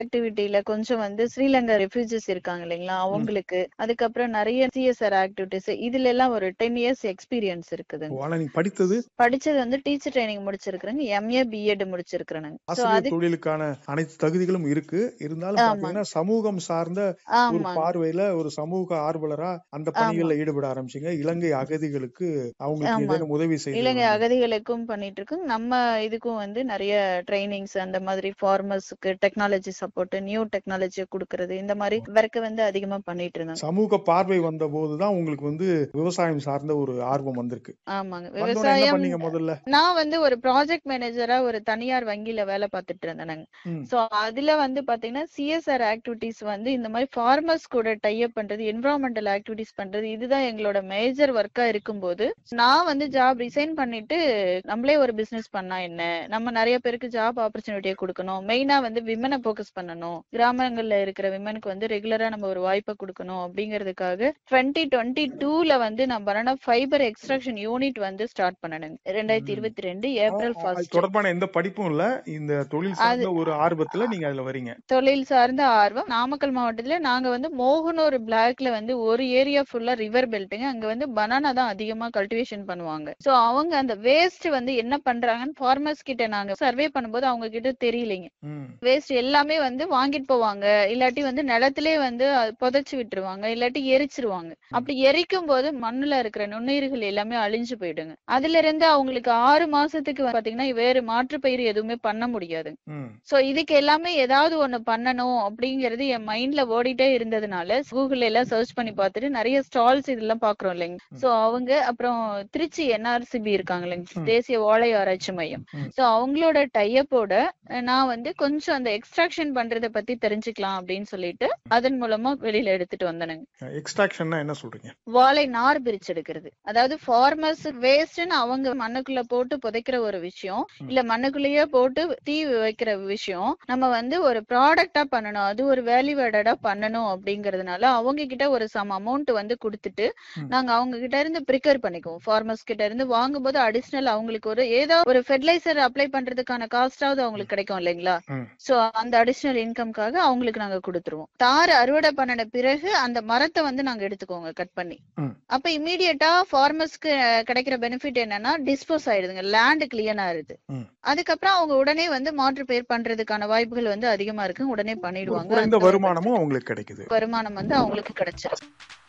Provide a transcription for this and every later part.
ஆக்டிவிட்டில கொஞ்சம் வந்து ஸ்ரீலங்கா ரெஃப்யூஜிஸ் இருக்காங்க இல்லைங்களா அவங்களுக்கு அதுக்கப்புறம் நிறைய சிஎஸ்ஆர் ஆக்டிவிட்டிஸ் இதுல எல்லாம் ஒரு டென் இயர்ஸ் எக்ஸ்பீரியன்ஸ் இருக்குதுங்க ஆனா நீங்க படித்தது படிச்சது வந்து டீச்சர் ட்ரைனிங் முடிச்சிருக்கிறேங்க எம்ஏ பிஎட் முடிச்சிருக்கிறேங்க சோ ஆசிரியர் அது தொழிலுக்கான அனைத்து தகுதிகளும் இருக்கு இருந்தாலும் ஆமாங்க. பாத்தீங்கன்னா சமூகம் சார்ந்த ஒரு ஆமாங்க பார்வையில ஒரு சமூக ஆர்வலரா அந்த பணிகள்ல ஈடுபட ஆரம்பிச்சீங்க இலங்கை அகதிகளுக்கு அவங்களுக்கு ஆமா. ஏதேனும் உதவி செய்து இலங்கை வந்தீங்க. அகதிகளுக்கும் பண்ணிட்டு இருக்கோம் நம்ம இதுக்கும் வந்து நிறைய ட்ரைனிங்ஸ் அந்த மாதிரி ஃபார்மர்ஸ்க்கு டெக்னாலஜி சப்போர்ட் நியூ டெக்னாலஜி கொடுக்கறது இந்த மாதிரி ஒர்க் வந்து அதிகமா பண்ணிட்டு இருந்தாங்க சமூக பார்வை வந்த போதுதான் உங்களுக்கு வந்து விவசாயம் சார்ந்த ஒரு ஆர்வம் வந்திருக்கு ஆமாங்க வந்தோடனே என்ன விவசாயம் பண்ணீங்க முதல்ல நான் வந்து ஒரு ப்ராஜெக்ட் மேனேஜரா ஒரு தனியார் வங்கியில வேலை பார்த்துட்டு இருந்தேன் ம். சோ அதுல வந்து பாத்தீங்கன்னா சிஎஸ்ஆர் ஆக்டிவிட்டிஸ் வந்து இந்த மாதிரி ஃபார்மர்ஸ் கூட டைப் பண்றது என்விரான்மெண்டல் ஆக்டிவிட்டிஸ் பண்றது இதுதான் எங்களோட மேஜர் ஒர்க்கா இருக்கும்போது நான் வந்து ஜாப் ரிசைன் பண்ணிட்டு நம்மளே ஒரு பிசினஸ் பண்ணா என்ன நம்ம நிறைய பேருக்கு ஜாப் ஆப்பர்ச்சுனிட்டியை கொடுக்கணும் மெயினா வந்து விமனை ஃபோக்கஸ் பண்ணணும் கிராமங்கள்ல இருக்கிற விமனுக்கு வந்து ரெகுலரா நம்ம ஒரு வாய்ப்பை கொடுக்கணும் அப்படிங்கிறதுக்காக டுவெண்ட்டி டுவெண்ட்டி டூல வந்து நான் பனானா ஃபைபர் எக்ஸ்ட்ராக்ஷன் யூனிட் வந்து ஸ்டார்ட் பண்ணணுங்க ரெண்டாயிரத்தி இருபத்தி ரெண்டு ஏப்ரல் அது ஃபர்ஸ்ட் தொடர்பான எந்த படிப்பும் இல்ல இந்த தொழில் சார்ந்த ஒரு ஆர்வத்துல நீங்க அதுல வரீங்க தொழில் சார்ந்த ஆர்வம் நாமக்கல் மாவட்டத்துல நாங்க வந்து மோகனூர் பிளாக்ல வந்து ஒரு ஏரியா ஃபுல்லா ரிவர் பெல்ட்டுங்க அங்க வந்து பனானா தான் அதிகமா கல்டிவேஷன் பண்ணுவாங்க சோ அவங்க அந்த வேஸ்ட் வந்து என்ன பண்றாங்கன்னு ஃபார்மர்ஸ் கிட்ட நாங்க சர்வே பண்ணும்போது அவங்க கிட்ட தெரியலைங்க ம். வேஸ்ட் எல்லாமே வந்து வாங்கிட்டு போவாங்க இல்லாட்டி வந்து நிலத்திலே வந்து அது புதைச்சு விட்டுருவாங்க இல்லாட்டி எரிச்சிருவாங்க அப்படி எரிக்கும் போது மண்ணுல இருக்கிற நுண்ணுயிர்கள் எல்லாமே அழிஞ்சு போயிடுங்க அதுல இருந்து அவங்களுக்கு ஆறு மாசத்துக்கு பாத்தீங்கன்னா வேறு மாற்று பயிர் எதுவுமே பண்ண முடியாது ம். சோ இதுக்கு எல்லாமே ஏதாவது ஒண்ணு பண்ணணும் அப்படிங்கறது என் மைண்ட்ல ஓடிட்டே இருந்ததுனால கூகுள்ல எல்லாம் சர்ச் பண்ணி பார்த்துட்டு நிறைய ஸ்டால்ஸ் இதெல்லாம் பாக்குறோம் இல்லைங்க சோ அவங்க அப்புறம் திருச்சி என்ஆர்சிபி இருக்காங்க இல்லைங்க ம். தேசிய ஓலை ஆராய்ச்சி மையம் ம். சோ அவங்களோட டைப்போட நான் வந்து கொஞ்சம் அந்த எக்ஸ்ட்ராக்ஷன் பண்றத பத்தி தெரிஞ்சுக்கலாம் அப்படின்னு சொல்லிட்டு அதன் மூலமா வெளியில எடுத்துட்டு வந்தனுங்க எக்ஸ்ட்ராக்ஷன்னா என்ன சொல்றீங்க வாழை நார் பிரிச்சு எடுக்கிறது அதாவது ஃபார்மர்ஸ் வேஸ்ட்னு அவங்க மண்ணுக்குள்ள போட்டு புதைக்கிற ஒரு விஷயம் ம். இல்ல மண்ணுக்குள்ளேயே போட்டு தீ வைக்கிற விஷயம் நம்ம வந்து ஒரு ப்ராடக்டா பண்ணணும் அது ஒரு வேல்யூ ஆடடா பண்ணணும் அப்படிங்கறதுனால அவங்க கிட்ட ஒரு சம் அமௌண்ட் வந்து கொடுத்துட்டு ம். நாங்க அவங்க கிட்ட இருந்து ப்ரிக்கர் பண்ணிக்குவோம் ஃபார்மர்ஸ் கிட்ட இருந்து வாங்கும்போது அடிஷனல் அவங்களுக்கு ஒரு ஏதோ ஒரு ஃபெர்டிலைசர் அப்ளை பண்றதுக்கான காஸ்டாவது அவங்களுக்கு கிடைக்கும் இல்லைங்களா ம். சோ அந்த அடிஷனல் இன்கம்காக அவங்களுக்கு நாங்க கொடுத்துருவோம் தார் அறுவடை பண்ணின பிறகு அந்த மரத்தை வந்து நாங்க எடுத்துக்கோங்க கட் பண்ணி ம். அப்ப இமீடியட்டா ஃபார்மர்ஸ்க்கு கிடைக்கிற பெனிஃபிட் என்னன்னா டிஸ்போஸ் ஆயிடுதுங்க லேண்ட் கிளியர் ஆயிருது ம். அதுக்கப்புறம் அவங்க உடனே வந்து மாற்று பெயர் பண்றதுக்கான வாய்ப்புகள் வந்து அதிகமா இருக்கு உடனே ஒரு பண்ணிடுவாங்க குறைந்த அந்த வருமானமும் அவங்களுக்கு கிடைக்குது வருமானம் வந்து அவங்களுக்கு கிடைச்சிரும்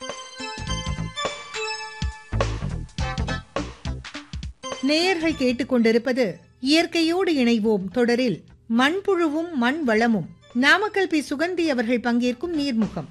நேயர்கள் கேட்டுக்கொண்டிருப்பது இயற்கையோடு இணைவோம் தொடரில் மண்புழுவும் மண் வளமும் நாமக்கல் பி சுகந்தி அவர்கள் பங்கேற்கும் நீர்முகம்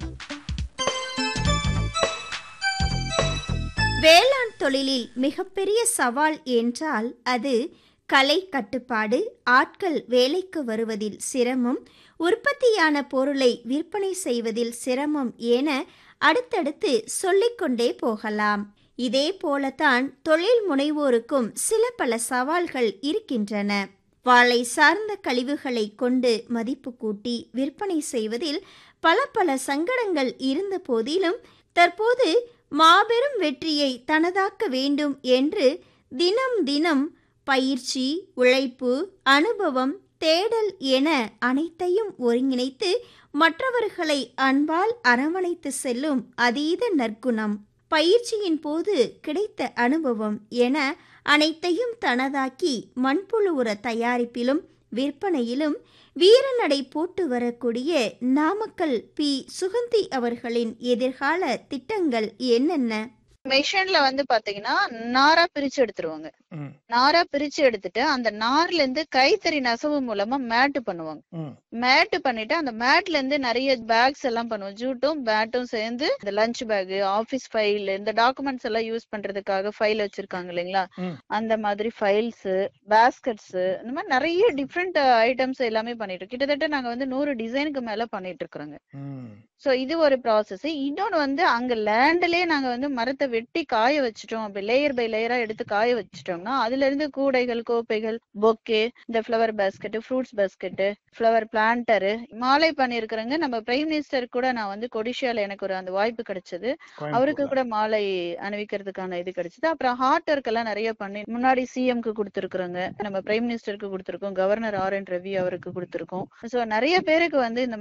வேளாண் தொழிலில் மிகப்பெரிய சவால் என்றால் அது கலை கட்டுப்பாடு ஆட்கள் வேலைக்கு வருவதில் சிரமம் உற்பத்தியான பொருளை விற்பனை செய்வதில் சிரமம் என அடுத்தடுத்து சொல்லிக்கொண்டே போகலாம் இதே போலத்தான் தொழில் முனைவோருக்கும் சில பல சவால்கள் இருக்கின்றன வாழை சார்ந்த கழிவுகளை கொண்டு மதிப்பு கூட்டி விற்பனை செய்வதில் பல பல சங்கடங்கள் இருந்த போதிலும் தற்போது மாபெரும் வெற்றியை தனதாக்க வேண்டும் என்று தினம் தினம் பயிற்சி உழைப்பு அனுபவம் தேடல் என அனைத்தையும் ஒருங்கிணைத்து மற்றவர்களை அன்பால் அரவணைத்து செல்லும் அதீத நற்குணம் பயிற்சியின் போது கிடைத்த அனுபவம் என அனைத்தையும் தனதாக்கி மண்புழு உர தயாரிப்பிலும் விற்பனையிலும் வீரநடை போட்டு வரக்கூடிய நாமக்கல் பி சுகந்தி அவர்களின் எதிர்கால திட்டங்கள் என்னென்ன மெஷின்ல வந்து பாத்தீங்கன்னா நாரா பிரிச்சு எடுத்துருவாங்க ம். நாரா பிரிச்சு எடுத்துட்டு அந்த நார்ல இருந்து கைத்தறி நெசவு மூலமா மேட்டு பண்ணுவாங்க ம். மேட்டு பண்ணிட்டு அந்த மேட்ல இருந்து நிறைய பேக்ஸ் எல்லாம் பண்ணுவோம் ஜூட்டும் பேட்டும் சேர்ந்து இந்த லஞ்ச் பேக் ஆபீஸ் ஃபைல் இந்த டாக்குமெண்ட்ஸ் எல்லாம் யூஸ் பண்றதுக்காக ஃபைல் வச்சிருக்காங்க இல்லைங்களா ம். அந்த மாதிரி ஃபைல்ஸ் பேஸ்கெட்ஸ் இந்த மாதிரி நிறைய டிஃப்ரெண்ட் ஐட்டம்ஸ் எல்லாமே பண்ணிட்டு இருக்கோம். கிட்டத்தட்ட நாங்க வந்து நூறு டிசைனுக்கு மேல பண்ணிட்டு இருக்கிறோங்க ம். சோ இது ஒரு ப்ராசஸ் இன்னொன்னு வந்து அங்க லேண்ட்லயே நாங்க வந்து மரத்தை வெட்டி காய வச்சுட்டோம் அப்படி லேயர் பை லேயரா எடுத்து காய வச்சுட்டோம்னா அதுல இருந்து கூடைகள் கோப்பைகள் பொக்கே இந்த flower basket fruits basket flower planter மாலை பண்ணியிருக்கிறேங்க நம்ம பிரைம் மினிஸ்டர் கூட நான் வந்து கொடிஷியால எனக்கு ஒரு அந்த வாய்ப்பு கிடைச்சது அவருக்கு கோயம்புத்தூர்ல கூட மாலை அணிவிக்கிறதுக்கான இது கிடைச்சது அப்புறம் ஹார்ட் ஒர்க் எல்லாம் நிறைய பண்ணி முன்னாடி சிஎம்க்கு கொடுத்துருக்குறோங்க நம்ம பிரைம் மினிஸ்டருக்கு கொடுத்துருக்கோம் கவர்னர் ஆர் என் ரவி அவருக்கு கொடுத்துருக்கோம் சோ நிறைய பேருக்கு வந்து இந்த